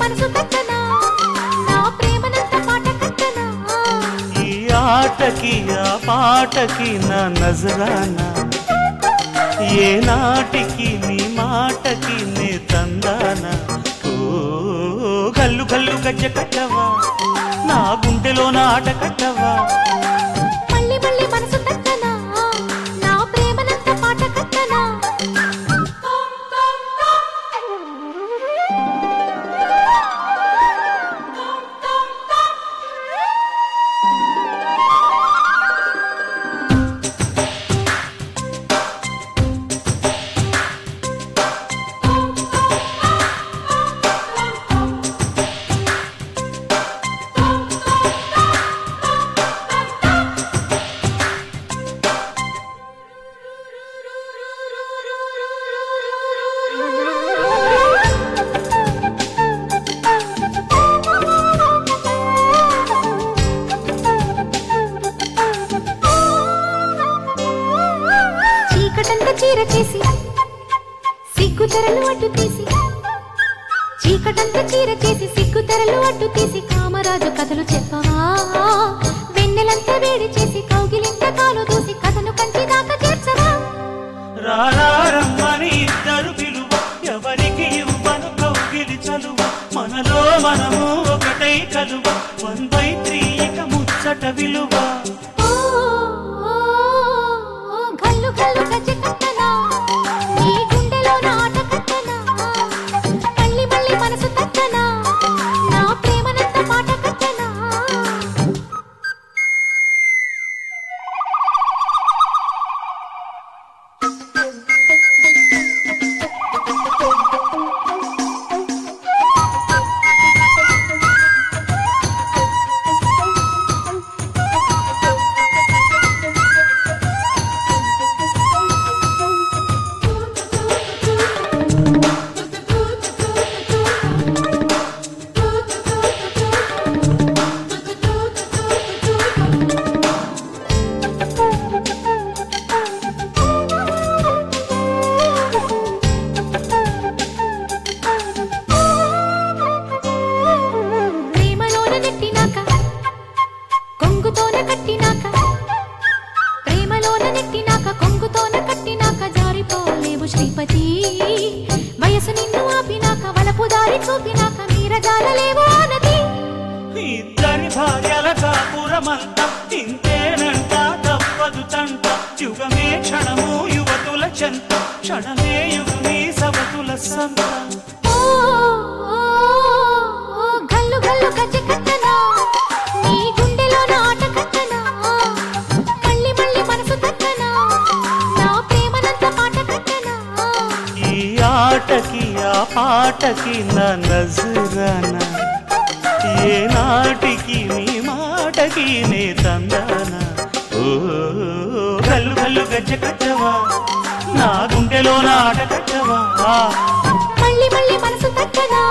మనసు కట్టనా నా ప్రేమనంత పాట కట్టనా ఈ ఆటకి ఆ పాటకి నా నజరానా ఏ నాటికి నీ మాటకి నే తందానా ఓ కల్లు కల్లు గజ్జ కట్టవా నా గుండెలో ఆట కట్టవా మళ్ళీ మళ్ళీ మనసు కట్టనా నా ప్రేమనంత పాట కట్టనా చీకటంత చీర చేసి సిగ్గు తెరలు అడ్డు తీసి చీకటంత చీర చేసి సిగ్గు తెరలు అడ్డు తీసి కామరాజు కథలు చెప్పవా వెన్నెలంతా వేడి చేసి కౌగిలింత కాలు దూసి కథను కంచి దాకా చేర్చవా రారమ్మని ఇద్దరు పిలువ ఎవరికి ఇవ్వను కౌగిలి చలువ మనలో మనము ఒకటై కలువ వన్ బై త్రీ ఇక ముచ్చట విలువ ఓ, ఓ, ఓ, గల్లు గల్లు గజ్జ కట్టనా నీ గుండెలో నాట కట్టనా మళ్ళీ మళ్ళీ మనసు తట్టనా నా ప్రేమనంత పాట కట్టనా ప్రేమలోన నెట్టినాక కొంగుతోన కట్టినాక ప్రేమలోన నెట్టినాక కొంగుతోన కట్టినాక జారిపోలేవు శ్రీపతి వయసు నిన్ను ఆపినాక వలపు దారి చూపినాక మీరజాలలేవు ఆనది ఇద్దరి భార్యల కాపురమంత ఇంతేనంట తప్పదు తంట యుగమే క్షణము యువతుల చెంత క్షణమే యుగమే సవతుల సంత ఓ, ఓ, ఓ, గల్లు గల్లు గజ్జ కట్టనా నీ గుండెలోన ఆట కట్టనా మళ్ళీ మళ్ళీ మనసు తట్టనా నా ప్రేమనంత పాట కట్టనా ఈ ఆటకి ఆ పాటకి నా నజరానా ఏ నాటికి నీ మాటకి నే తందానా ఓ కల్లు కల్లు గజ్జ కట్టవా నా గుండెలో నాట కట్టవా మళ్ళీ మళ్ళీ మనసు తట్టనా